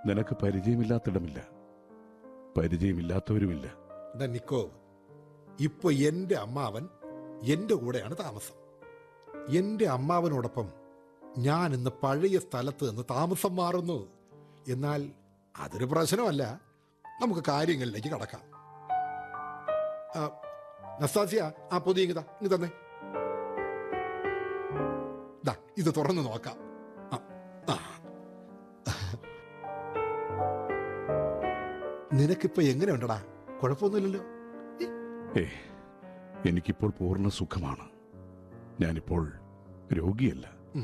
നിനക്ക് പരിചയമില്ലാത്തിടമില്ല പരിചയമില്ലാത്തവരുമില്ല എടാ നിക്കോ ഇപ്പൊ എന്റെ അമ്മാവൻ എന്റെ കൂടെയാണ് താമസം എന്റെ അമ്മാവനോടൊപ്പം ഞാൻ ഇന്ന് പഴയ സ്ഥലത്ത് നിന്ന് താമസം മാറുന്നു എന്നാൽ അതൊരു പ്രശ്നമല്ല നമുക്ക് കാര്യങ്ങളിലേക്ക് കടക്കാം ആ, നസ്താസിയ ആ പൊതി ഇങ്ങ് താ, ഇങ്ങ് തന്നെ ദാ ഇത് തുറന്നു നോക്കാം ആ, ആ. നിനക്കിപ്പോ എങ്ങനെയുണ്ടടാ കുഴപ്പമൊന്നുമില്ലല്ലോ ഏ എനിക്കിപ്പോൾ പൂർണ്ണ സുഖമാണ് ഞാനിപ്പോൾ രോഗിയല്ല ഉം.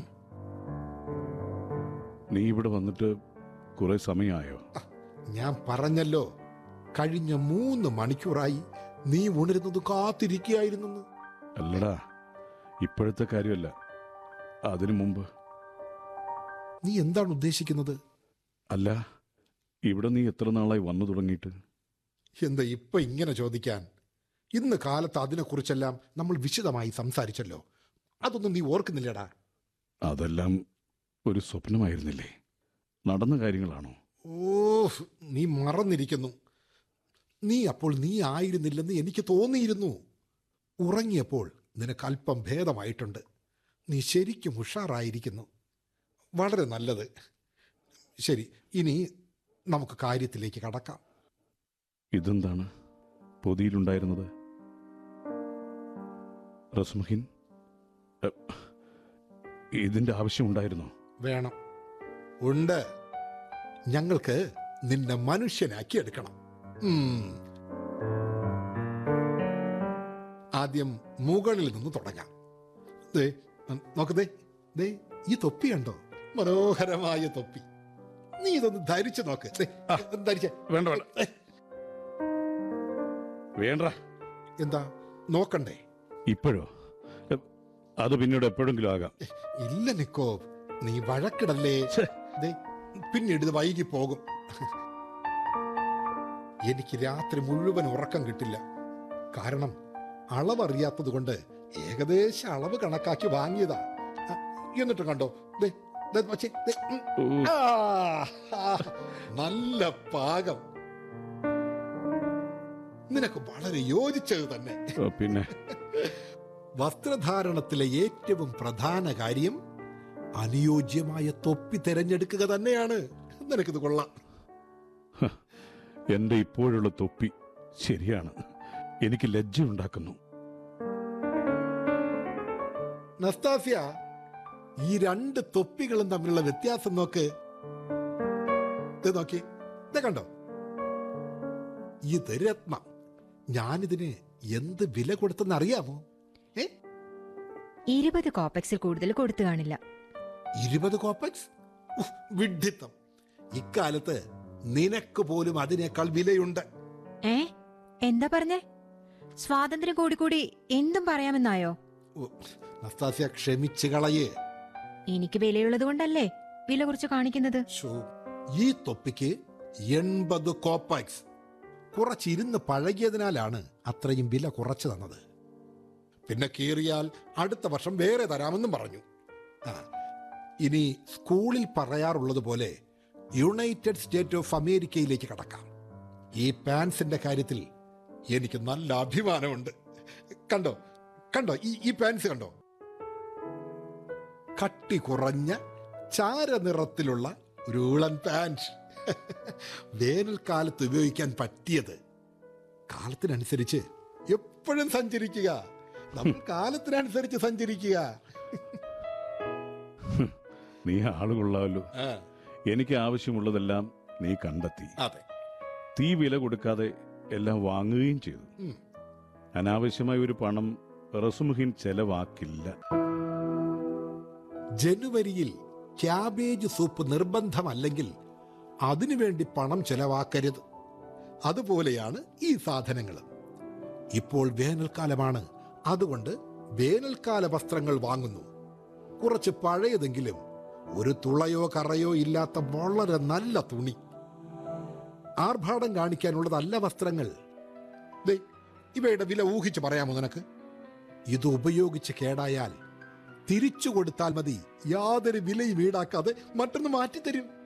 നീ ഇവിടെ വന്നിട്ട് കുറെ സമയമായോ ഞാൻ പറഞ്ഞല്ലോ കഴിഞ്ഞ മൂന്ന് മണിക്കൂറായി നീ ഉണരുന്നത് കാത്തിരിക്കുകയായിരുന്നെന്ന് അല്ലടാ ഇപ്പോഴത്തെ കാര്യമല്ല അതിനു മുമ്പ് നീ എന്താണ് ഉദ്ദേശിക്കുന്നത് അല്ല ഇവിടെ നീ എത്ര നാളായി വന്നു തുടങ്ങിയിട്ട് എന്താ ഇപ്പൊ ഇങ്ങനെ ചോദിക്കാൻ ഇന്ന് കാലത്ത് അതിനെക്കുറിച്ചെല്ലാം നമ്മൾ വിശദമായി സംസാരിച്ചല്ലോ അതൊന്നും നീ ഓർക്കുന്നില്ലടാ അതെല്ലാം ഒരു സ്വപ്നമായിരുന്നില്ലേ നടന്ന കാര്യങ്ങളാണോ ഓ നീ മറന്നിരിക്കുന്നു നീ അപ്പോൾ നീ ആയിരുന്നില്ലെന്ന് എനിക്ക് തോന്നിയിരുന്നു ഉറങ്ങിയപ്പോൾ നിനക്ക് അല്പം ഭേദമായിട്ടുണ്ട് നീ ശരിക്കും ഉഷാറായിരിക്കുന്നു വളരെ നല്ലത് ശരി ഇനി നമുക്ക് കാര്യത്തിലേക്ക് കടക്കാം ഇതെന്താണ് പൊതിയിലുണ്ടായിരുന്നത് റസ്മഹിൻ എ, ഇതിന്റെ ആവശ്യമുണ്ടായിരുന്നോ വേണം ഉണ്ട് ഞങ്ങൾക്ക് നിന്നെ മനുഷ്യനാക്കി എടുക്കണം ഉം. ആദ്യം മുകളിൽ നിന്ന് തുടങ്ങാം ദേ ഉം, നോക്ക് ദേ ദേ ഈ തൊപ്പി കണ്ടോ മനോഹരമായ തൊപ്പി നീ ഇതൊന്ന് ധരിച്ചു നോക്ക് ദേ, ധരിച്ചേ വേണ്ട വേണ്ട ഏ, വേണ്ട എന്താ നോക്കണ്ടേ ഇപ്പോഴോ എ, അത് പിന്നീട് എപ്പോഴെങ്കിലും ആകാം ഇല്ല നിക്കോ നീ വഴക്കിടല്ലേ ഛെ. ദേ, പിന്നീട് ഇത് വൈകി പോകും എനിക്ക് രാത്രി മുഴുവൻ ഉറക്കം കിട്ടില്ല കാരണം അളവറിയാത്തത് കൊണ്ട് ഏകദേശ അളവ് കണക്കാക്കി വാങ്ങിയതാ ആ, എന്നിട്ട് കണ്ടോ ദേ, ദേ, മച്ചി, ദേ, ഉം. ഓ, ആ, ആ, നല്ല പാകം നിനക്ക് വളരെ യോജിച്ചത് തന്നെ ഓ, പിന്നെ വസ്ത്രധാരണത്തിലെ ഏറ്റവും പ്രധാന കാര്യം അനുയോജ്യമായ തൊപ്പി തിരഞ്ഞെടുക്കുക തന്നെയാണ് നിനക്കിത് കൊള്ളാം എന്റെ ഇപ്പോഴുള്ള തൊപ്പി ശരിയാണ് എനിക്ക് ലജ്ജയുണ്ടാക്കുന്നു നസ്താസ്യ ഈ രണ്ട് തൊപ്പികളും തമ്മിലുള്ള വ്യത്യാസം നോക്ക് ഇത് നോക്കി ഇത് കണ്ടോ ഇത് രത്നം ഞാനിതിന് എന്ത് വില കൊടുത്തെന്ന് അറിയാമോ ഏ ഇരുപത് കോപ്പക്സിൽ കൂടുതൽ കൊടുത്തു കാണില്ല ഇരുപത് കോപ്പക്സ് ഉഫ്, വിഡ്ഢിത്തം ഇക്കാലത്ത് നിനക്ക് പോലും അതിനേക്കാൾ വിലയുണ്ട് ഏ എന്താ പറഞ്ഞേ സ്വാതന്ത്ര്യം കൂടി കൂടി എന്തും പറയാമെന്നായോ ഉ, നസ്താസ്യ ക്ഷമിച്ചു കളയേ എനിക്ക് വിലയുള്ളത് കൊണ്ടല്ലേ വില കുറിച്ച് കാണിക്കുന്നത് ശോ, ഈ തൊപ്പിക്ക് എൺപത് കോപ്പാക്സ് കുറച്ചിരുന്ന് പഴകിയതിനാലാണ് അത്രയും വില കുറച്ചു തന്നത് പിന്നെ കീറിയാൽ അടുത്ത വർഷം വേറെ തരാമെന്നും പറഞ്ഞു ആ ഇനി സ്കൂളിൽ പറയാറുള്ളത് പോലെ യുണൈറ്റഡ് സ്റ്റേറ്റ് ഓഫ് അമേരിക്കയിലേക്ക് കടക്കാം ഈ പാൻസിന്റെ കാര്യത്തിൽ എനിക്ക് നല്ല അഭിമാനമുണ്ട് കണ്ടോ കണ്ടോ ഈ ഈ പാൻസ് കണ്ടോ കട്ടി കുറഞ്ഞ ചാരനിറത്തിലുള്ള ഒരു ഉളൻ പാൻറ് വേനൽക്കാലത്ത് ഉപയോഗിക്കാൻ പറ്റിയത് കാലത്തിനനുസരിച്ച് എപ്പോഴും സഞ്ചരിക്കുക നമ്മൾ കാലത്തിനനുസരിച്ച് സഞ്ചരിക്കുക നീ ആളുകൊള്ളാമല്ലോ ആ, എനിക്ക് ആവശ്യമുള്ളതെല്ലാം നീ കണ്ടെത്തി അതെ തീ വില കൊടുക്കാതെ എല്ലാം വാങ്ങുകയും ചെയ്തു ഉം. അനാവശ്യമായ ഒരു പണം റസുമുഹിൻ ചെലവാക്കില്ല ജനുവരിയിൽ ക്യാബേജ് സൂപ്പ് നിർബന്ധമല്ലെങ്കിൽ അതിനുവേണ്ടി പണം ചെലവാക്കരുത് അതുപോലെയാണ് ഈ സാധനങ്ങൾ ഇപ്പോൾ വേനൽക്കാലമാണ് അതുകൊണ്ട് വേനൽക്കാല വസ്ത്രങ്ങൾ വാങ്ങുന്നു കുറച്ച് പഴയതെങ്കിലും ഒരു തുളയോ കറയോ ഇല്ലാത്ത വളരെ നല്ല തുണി ആർഭാടം കാണിക്കാനുള്ളതല്ല വസ്ത്രങ്ങൾ ദേ ഇവയുടെ വില ഊഹിച്ച് പറയാമോ നിനക്ക് ഇത് ഉപയോഗിച്ച് കേടായാൽ തിരിച്ചു കൊടുത്താൽ മതി യാതൊരു വിലയും ഈടാക്കാതെ മറ്റൊന്ന് മാറ്റിത്തരും